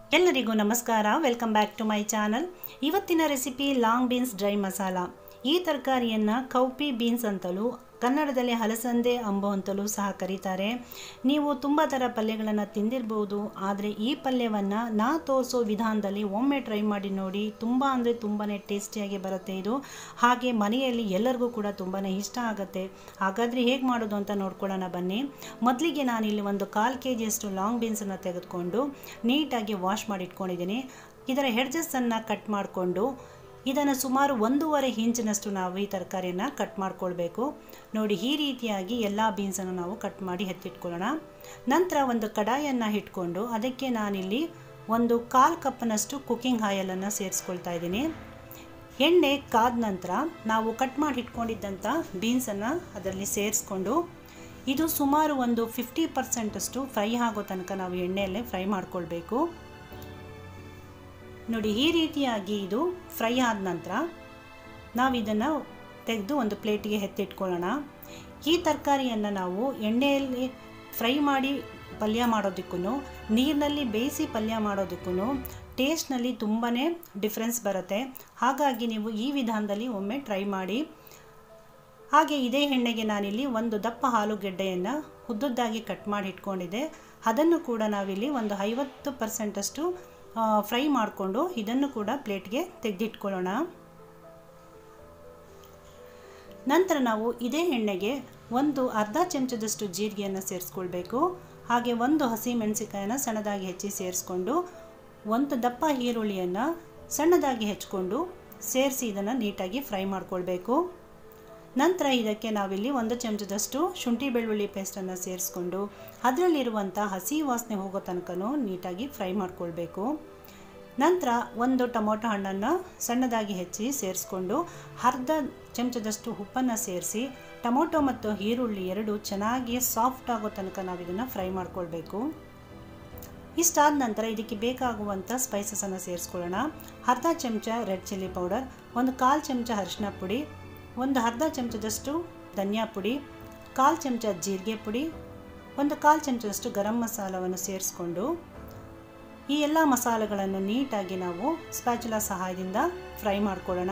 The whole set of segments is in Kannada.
ಎಲ್ಲರಿಗೂ ನಮಸ್ಕಾರ welcome back to my channel ಇವತ್ತಿನ recipe long beans dry masala ಈ ತರಕಾರಿಯನ್ನು ಕೌಪಿ ಬೀನ್ಸ್ ಅಂತಲೂ ಕನ್ನಡದಲ್ಲಿ ಹಲಸಂದೆ ಅಂಬು ಅಂತಲೂ ಸಹ ಕರೀತಾರೆ ನೀವು ತುಂಬ ಥರ ಪಲ್ಯಗಳನ್ನು ತಿಂದಿರ್ಬೋದು ಆದರೆ ಈ ಪಲ್ಯವನ್ನು ನಾ ತೋರಿಸೋ ವಿಧಾನದಲ್ಲಿ ಒಮ್ಮೆ ಟ್ರೈ ಮಾಡಿ ನೋಡಿ ತುಂಬ ಅಂದರೆ ತುಂಬಾ ಟೇಸ್ಟಿಯಾಗಿ ಬರುತ್ತೆ ಇದು ಹಾಗೆ ಮನೆಯಲ್ಲಿ ಎಲ್ಲರಿಗೂ ಕೂಡ ತುಂಬಾ ಇಷ್ಟ ಆಗುತ್ತೆ ಹಾಗಾದರೆ ಹೇಗೆ ಮಾಡೋದು ಅಂತ ನೋಡ್ಕೊಳ್ಳೋಣ ಬನ್ನಿ ಮೊದಲಿಗೆ ನಾನಿಲ್ಲಿ ಒಂದು ಕಾಲು ಕೆ ಜಿಯಷ್ಟು ಲಾಂಗ್ ಬೀನ್ಸನ್ನು ತೆಗೆದುಕೊಂಡು ನೀಟಾಗಿ ವಾಶ್ ಮಾಡಿ ಇಟ್ಕೊಂಡಿದ್ದೀನಿ ಇದರ ಹೆಡ್ಜಸ್ಸನ್ನು ಕಟ್ ಮಾಡಿಕೊಂಡು ಇದನ್ನು ಸುಮಾರು ಒಂದೂವರೆ ಇಂಚಿನಷ್ಟು ನಾವು ಈ ತರಕಾರಿಯನ್ನು ಕಟ್ ಮಾಡ್ಕೊಳ್ಬೇಕು ನೋಡಿ ಈ ರೀತಿಯಾಗಿ ಎಲ್ಲ ಬೀನ್ಸನ್ನು ನಾವು ಕಟ್ ಮಾಡಿ ಎತ್ತಿಟ್ಕೊಳ್ಳೋಣ ನಂತರ ಒಂದು ಕಡಾಯನ್ನು ಇಟ್ಕೊಂಡು ಅದಕ್ಕೆ ನಾನಿಲ್ಲಿ ಒಂದು ಕಾಲು ಕಪ್ನಷ್ಟು ಕುಕ್ಕಿಂಗ್ ಆಯಲನ್ನು ಸೇರಿಸ್ಕೊಳ್ತಾ ಇದ್ದೀನಿ ಎಣ್ಣೆ ಕಾದ ನಂತರ ನಾವು ಕಟ್ ಮಾಡಿ ಇಟ್ಕೊಂಡಿದ್ದಂಥ ಬೀನ್ಸನ್ನು ಅದರಲ್ಲಿ ಸೇರಿಸ್ಕೊಂಡು ಇದು ಸುಮಾರು ಒಂದು ಫಿಫ್ಟಿ ಪರ್ಸೆಂಟಷ್ಟು ಫ್ರೈ ಆಗೋ ತನಕ ನಾವು ಎಣ್ಣೆಯಲ್ಲೇ ಫ್ರೈ ಮಾಡ್ಕೊಳ್ಬೇಕು ನೋಡಿ ಈ ರೀತಿಯಾಗಿ ಇದು ಫ್ರೈ ಆದ ನಂತರ ನಾವು ಇದನ್ನು ತೆಗೆದು ಒಂದು ಪ್ಲೇಟಿಗೆ ಎತ್ತಿಟ್ಕೊಳ್ಳೋಣ ಈ ತರಕಾರಿಯನ್ನು ನಾವು ಎಣ್ಣೆಯಲ್ಲಿ ಫ್ರೈ ಮಾಡಿ ಪಲ್ಯ ಮಾಡೋದಕ್ಕೂ ನೀರಿನಲ್ಲಿ ಬೇಯಿಸಿ ಪಲ್ಯ ಮಾಡೋದಕ್ಕೂ ಟೇಸ್ಟ್ನಲ್ಲಿ ತುಂಬಾ ಡಿಫ್ರೆನ್ಸ್ ಬರುತ್ತೆ ಹಾಗಾಗಿ ನೀವು ಈ ವಿಧಾನದಲ್ಲಿ ಒಮ್ಮೆ ಟ್ರೈ ಮಾಡಿ ಹಾಗೆ ಇದೇ ಎಣ್ಣೆಗೆ ನಾನಿಲ್ಲಿ ಒಂದು ದಪ್ಪ ಆಲೂಗೆಡ್ಡೆಯನ್ನು ಉದ್ದುದ್ದಾಗಿ ಕಟ್ ಮಾಡಿ ಇಟ್ಕೊಂಡಿದ್ದೆ ಅದನ್ನು ಕೂಡ ನಾವಿಲ್ಲಿ ಒಂದು ಐವತ್ತು ಪರ್ಸೆಂಟಷ್ಟು ಫ್ರೈ ಮಾಡಿಕೊಂಡು ಇದನ್ನು ಕೂಡ ಪ್ಲೇಟ್ಗೆ ತೆಗೆದಿಟ್ಕೊಳ್ಳೋಣ ನಂತರ ನಾವು ಇದೇ ಎಣ್ಣೆಗೆ ಒಂದು ಅರ್ಧ ಚಮಚದಷ್ಟು ಜೀರಿಗೆಯನ್ನು ಸೇರಿಸ್ಕೊಳ್ಬೇಕು ಹಾಗೆ ಒಂದು ಹಸಿ ಮೆಣಸಿಕಾಯನ್ನು ಸಣ್ಣದಾಗಿ ಹೆಚ್ಚಿ ಸೇರಿಸ್ಕೊಂಡು ಒಂದು ದಪ್ಪ ಈರುಳ್ಳಿಯನ್ನು ಸಣ್ಣದಾಗಿ ಹೆಚ್ಕೊಂಡು ಸೇರಿಸಿ ಇದನ್ನು ನೀಟಾಗಿ ಫ್ರೈ ಮಾಡ್ಕೊಳ್ಬೇಕು ನಂತರ ಇದಕ್ಕೆ ನಾವಿಲ್ಲಿ ಒಂದು ಚಮಚದಷ್ಟು ಶುಂಠಿ ಬೆಳ್ಳುಳ್ಳಿ ಪೇಸ್ಟನ್ನು ಸೇರಿಸ್ಕೊಂಡು ಅದರಲ್ಲಿರುವಂಥ ಹಸಿ ವಾಸನೆ ಹೋಗೋ ತನಕನೂ ನೀಟಾಗಿ ಫ್ರೈ ಮಾಡ್ಕೊಳ್ಬೇಕು ನಂತರ ಒಂದು ಟೊಮೊಟೊ ಹಣ್ಣನ್ನು ಸಣ್ಣದಾಗಿ ಹೆಚ್ಚಿ ಸೇರಿಸ್ಕೊಂಡು ಅರ್ಧ ಚಮಚದಷ್ಟು ಉಪ್ಪನ್ನು ಸೇರಿಸಿ ಟೊಮೊಟೊ ಮತ್ತು ಈರುಳ್ಳಿ ಎರಡು ಚೆನ್ನಾಗಿ ಸಾಫ್ಟ್ ಆಗೋ ತನಕ ನಾವು ಇದನ್ನು ಫ್ರೈ ಮಾಡ್ಕೊಳ್ಬೇಕು ಇಷ್ಟಾದ ನಂತರ ಇದಕ್ಕೆ ಬೇಕಾಗುವಂಥ ಸ್ಪೈಸಸನ್ನು ಸೇರಿಸ್ಕೊಳ್ಳೋಣ ಅರ್ಧ ಚಮಚ ರೆಡ್ ಚಿಲ್ಲಿ ಪೌಡರ್ ಒಂದು ಕಾಲು ಚಮಚ ಅರಿಶಿನ ಪುಡಿ ಒಂದು ಅರ್ಧ ಚಮಚದಷ್ಟು ಧನಿಯಾ ಪುಡಿ ಕಾಲು ಚಮಚ ಜೀರಿಗೆ ಪುಡಿ ಒಂದು ಕಾಲು ಚಮಚದಷ್ಟು ಗರಂ ಮಸಾಲವನ್ನು ಸೇರಿಸ್ಕೊಂಡು ಈ ಎಲ್ಲ ಮಸಾಲೆಗಳನ್ನು ನೀಟಾಗಿ ನಾವು ಸ್ಪ್ಯಾಚುಲಾ ಸಹಾಯದಿಂದ ಫ್ರೈ ಮಾಡ್ಕೊಳ್ಳೋಣ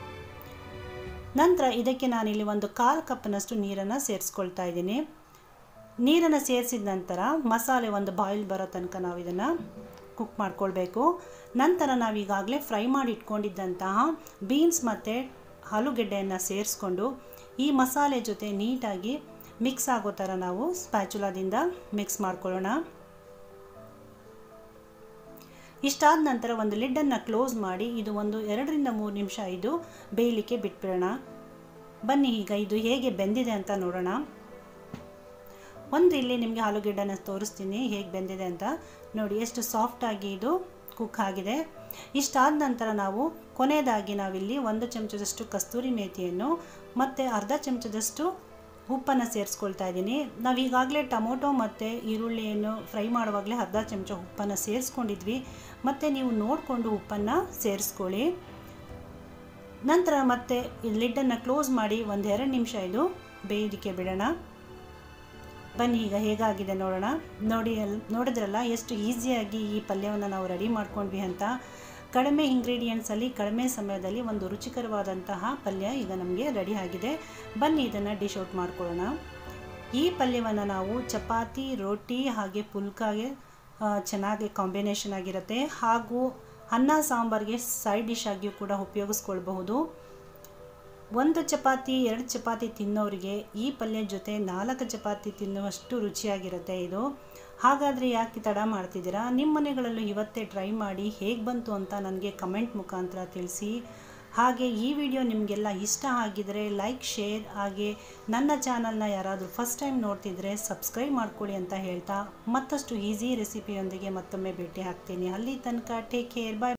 ನಂತರ ಇದಕ್ಕೆ ನಾನಿಲ್ಲಿ ಒಂದು ಕಾಲು ಕಪ್ನಷ್ಟು ನೀರನ್ನು ಸೇರಿಸ್ಕೊಳ್ತಾ ಇದ್ದೀನಿ ನೀರನ್ನು ಸೇರಿಸಿದ ನಂತರ ಮಸಾಲೆ ಒಂದು ಬಾಯ್ಲ್ ಬರೋ ತನಕ ನಾವು ಇದನ್ನು ಕುಕ್ ಮಾಡ್ಕೊಳ್ಬೇಕು ನಂತರ ನಾವೀಗಾಗಲೇ ಫ್ರೈ ಮಾಡಿ ಇಟ್ಕೊಂಡಿದ್ದಂತಹ ಬೀನ್ಸ್ ಮತ್ತು ಆಲೂಗೆಡ್ಡೆಯನ್ನು ಸೇರಿಸ್ಕೊಂಡು ಈ ಮಸಾಲೆ ಜೊತೆ ನೀಟಾಗಿ ಮಿಕ್ಸ್ ಆಗೋ ಥರ ನಾವು ಸ್ಪ್ಯಾಚುಲಾದಿಂದ ಮಿಕ್ಸ್ ಮಾಡ್ಕೊಳ್ಳೋಣ ಇಷ್ಟಾದ ನಂತರ ಒಂದು ಲಿಡ್ಡನ್ನು ಕ್ಲೋಸ್ ಮಾಡಿ ಇದು ಒಂದು ಎರಡರಿಂದ ಮೂರು ನಿಮಿಷ ಇದು ಬೇಯಲಿಕ್ಕೆ ಬಿಟ್ಬಿಡೋಣ ಬನ್ನಿ ಈಗ ಇದು ಹೇಗೆ ಬೆಂದಿದೆ ಅಂತ ನೋಡೋಣ ಒಂದು ಇಲ್ಲಿ ನಿಮಗೆ ಆಲೂಗೆಡ್ಡೆನ ತೋರಿಸ್ತೀನಿ ಹೇಗೆ ಬೆಂದಿದೆ ಅಂತ ನೋಡಿ ಎಷ್ಟು ಸಾಫ್ಟಾಗಿ ಇದು ಕುಕ್ ಆಗಿದೆ ಇಷ್ಟಾದ ನಂತರ ನಾವು ಕೊನೆಯದಾಗಿ ನಾವಿಲ್ಲಿ ಒಂದು ಚಮಚದಷ್ಟು ಕಸ್ತೂರಿ ಮೇಥಿಯನ್ನು ಮತ್ತು ಅರ್ಧ ಚಮಚದಷ್ಟು ಉಪ್ಪನ್ನು ಸೇರಿಸ್ಕೊಳ್ತಾ ಇದ್ದೀನಿ ನಾವು ಈಗಾಗಲೇ ಟೊಮೊಟೊ ಮತ್ತು ಈರುಳ್ಳಿಯನ್ನು ಫ್ರೈ ಮಾಡುವಾಗಲೇ ಅರ್ಧ ಚಮಚ ಉಪ್ಪನ್ನು ಸೇರಿಸ್ಕೊಂಡಿದ್ವಿ ಮತ್ತು ನೀವು ನೋಡಿಕೊಂಡು ಉಪ್ಪನ್ನು ಸೇರಿಸ್ಕೊಳ್ಳಿ ನಂತರ ಮತ್ತೆ ಲಿಡ್ಡನ್ನು ಕ್ಲೋಸ್ ಮಾಡಿ ಒಂದು ಎರಡು ನಿಮಿಷ ಇದು ಬೇಯೋದಕ್ಕೆ ಬಿಡೋಣ ಬನ್ನಿ ಈಗ ಹೇಗಾಗಿದೆ ನೋಡೋಣ ನೋಡಿ ಎಲ್ ನೋಡಿದ್ರಲ್ಲ ಎಷ್ಟು ಈಸಿಯಾಗಿ ಈ ಪಲ್ಯವನ್ನು ನಾವು ರೆಡಿ ಮಾಡ್ಕೊಂಡ್ವಿ ಅಂತ ಕಡಿಮೆ ಇಂಗ್ರೀಡಿಯೆಂಟ್ಸಲ್ಲಿ ಕಡಿಮೆ ಸಮಯದಲ್ಲಿ ಒಂದು ರುಚಿಕರವಾದಂತಹ ಪಲ್ಯ ಈಗ ನಮಗೆ ರೆಡಿ ಆಗಿದೆ ಬನ್ನಿ ಇದನ್ನು ಡಿಶ್ ಔಟ್ ಮಾಡ್ಕೊಳ್ಳೋಣ ಈ ಪಲ್ಯವನ್ನು ನಾವು ಚಪಾತಿ ರೋಟಿ ಹಾಗೆ ಪುಲ್ಕಾಗೆ ಚೆನ್ನಾಗಿ ಕಾಂಬಿನೇಷನ್ ಆಗಿರುತ್ತೆ ಹಾಗೂ ಅನ್ನ ಸಾಂಬಾರಿಗೆ ಸೈಡ್ ಡಿಶ್ ಆಗಿಯೂ ಕೂಡ ಉಪಯೋಗಿಸ್ಕೊಳ್ಬಹುದು ಒಂದು ಚಪಾತಿ ಎರಡು ಚಪಾತಿ ತಿನ್ನೋರಿಗೆ ಈ ಪಲ್ಯದ ಜೊತೆ ನಾಲ್ಕು ಚಪಾತಿ ತಿನ್ನುವಷ್ಟು ರುಚಿಯಾಗಿರುತ್ತೆ ಇದು ಹಾಗಾದರೆ ಯಾಕೆ ತಡ ಮಾಡ್ತಿದ್ದೀರಾ ನಿಮ್ಮ ಮನೆಗಳಲ್ಲೂ ಇವತ್ತೇ ಟ್ರೈ ಮಾಡಿ ಹೇಗೆ ಬಂತು ಅಂತ ನನಗೆ ಕಮೆಂಟ್ ಮುಖಾಂತರ ತಿಳಿಸಿ ಹಾಗೆ ಈ ವಿಡಿಯೋ ನಿಮಗೆಲ್ಲ ಇಷ್ಟ ಆಗಿದರೆ ಲೈಕ್ ಶೇರ್ ಹಾಗೆ ನನ್ನ ಚಾನಲ್ನ ಯಾರಾದರೂ ಫಸ್ಟ್ ಟೈಮ್ ನೋಡ್ತಿದ್ರೆ ಸಬ್ಸ್ಕ್ರೈಬ್ ಮಾಡ್ಕೊಳ್ಳಿ ಅಂತ ಹೇಳ್ತಾ ಮತ್ತಷ್ಟು ಈಸಿ ರೆಸಿಪಿಯೊಂದಿಗೆ ಮತ್ತೊಮ್ಮೆ ಭೇಟಿ ಹಾಕ್ತೀನಿ ಅಲ್ಲಿ ತನಕ ಟೇಕ್ ಕೇರ್ ಬಾಯ್